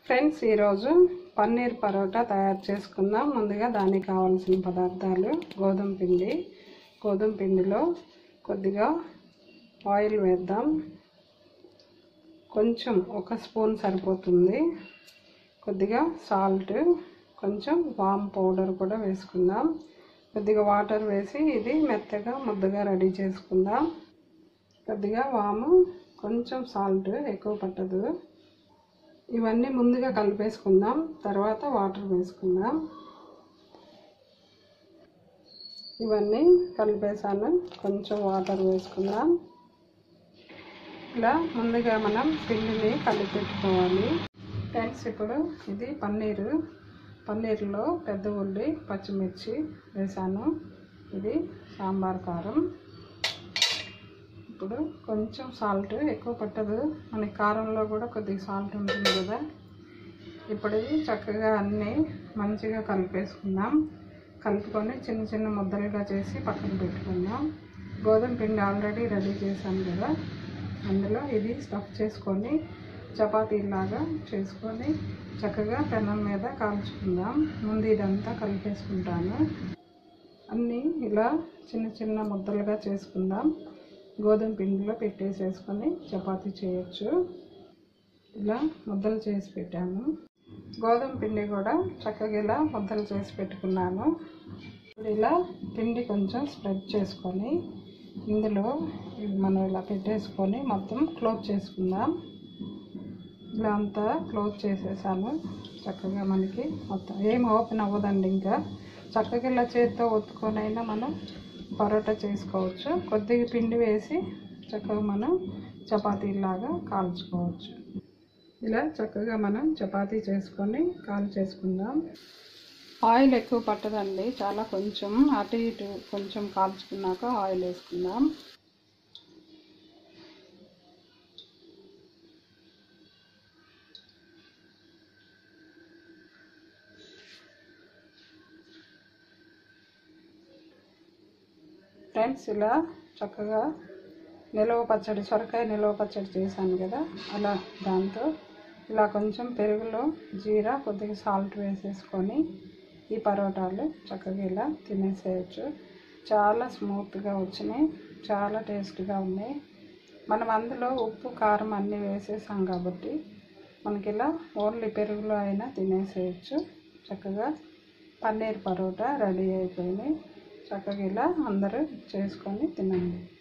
friends ఈరోజు పన్నీర్ పరోటా తయారు చేసుకుందాం ముందుగా దానికి కావాల్సిన పదార్థాలు గోధుమ పిండి గోధుమ పిండిలో కొద్దిగా ఆయిల్ వేద్దాం కొంచెం ఒక స్పూన్ సరిపోతుంది కొద్దిగా సాల్ట్ కొంచెం వామ్ పౌడర్ కూడా వేసుకుందాం కొద్దిగా వాటర్ వేసి ఇది మెత్తగా ముద్దగా రెడీ చేసుకుందాం కొద్దిగా వాము కొంచెం సాల్ట్ ఎక్కువ పట్టదు ఇవన్నీ ముందుగా కలిపేసుకుందాం తర్వాత వాటర్ వేసుకుందాం ఇవన్నీ కలిపేసాను కొంచెం వాటర్ వేసుకుందాం ఇలా ముందుగా మనం పిండిని కలిపి పెట్టుకోవాలి ఫ్రెండ్స్ ఇప్పుడు ఇది పన్నీరు పన్నీర్లో పెద్ద ఉల్లి పచ్చిమిర్చి వేసాను ఇది సాంబార్ కారం ఇప్పుడు కొంచెం సాల్ట్ ఎక్కువ పట్టదు మనకి కారంలో కూడా కొద్దిగా సాల్ట్ ఉంటుంది కదా ఇప్పుడు ఇది చక్కగా అన్నీ మంచిగా కలిపేసుకుందాం కలుపుకొని చిన్న చిన్న ముద్దలుగా చేసి పక్కన పెట్టుకుందాం గోధుమ పిండి ఆల్రెడీ రెడీ చేశాను కదా అందులో ఇది స్టఫ్ చేసుకొని చపాతీలాగా చేసుకొని చక్కగా పెనం మీద కాల్చుకుందాం ముందు ఇదంతా కలిపేసుకుంటాను అన్నీ ఇలా చిన్న చిన్న ముద్దలుగా చేసుకుందాం గోధుమ పిండిలో పెట్టేసేసుకొని చపాతీ చేయొచ్చు ఇలా ముద్దలు చేసి పెట్టాను గోధుమ పిండి కూడా చక్కగా ఇలా ముద్దలు చేసి పెట్టుకున్నాను ఇప్పుడు ఇలా పిండి కొంచెం స్ప్రెడ్ చేసుకొని ఇందులో మనం ఇలా పెట్టేసుకొని మొత్తం క్లోజ్ చేసుకుందాం ఇలా అంతా క్లోజ్ చేసేసాను చక్కగా మనకి మొత్తం ఏం ఓపెన్ అవ్వదండి ఇంకా చక్కగా ఇలా చేతితో ఒత్తుకొనైనా మనం పరోటా చేసుకోవచ్చు కొద్దిగా పిండి వేసి చక్కగా మనం చపాతీలాగా కాల్చుకోవచ్చు ఇలా చక్కగా మనం చపాతీ చేసుకొని కాల్ చేసుకుందాం ఆయిల్ ఎక్కువ పట్టదండి చాలా కొంచెం అటు ఇటు కొంచెం కాల్చుకున్నాక ఆయిల్ వేసుకుందాం ఫ్రెండ్స్ ఇలా చక్కగా నిలవ పచ్చడి సొరకాయ నిలవ పచ్చడి చేశాను కదా అలా దాంతో ఇలా కొంచెం పెరుగులో జీరా కొద్దిగా సాల్ట్ వేసేసుకొని ఈ పరోటాలు చక్కగా ఇలా తినేసేయచ్చు చాలా స్మూత్గా వచ్చినాయి చాలా టేస్ట్గా ఉన్నాయి మనం అందులో ఉప్పు కారం అన్నీ వేసేసాం కాబట్టి మనకి ఇలా ఓన్లీ పెరుగులో అయినా తినేసేయచ్చు చక్కగా పన్నీర్ పరోటా రెడీ అయిపోయినాయి చక్కగా ఇలా అందరూ చేసుకొని తినండి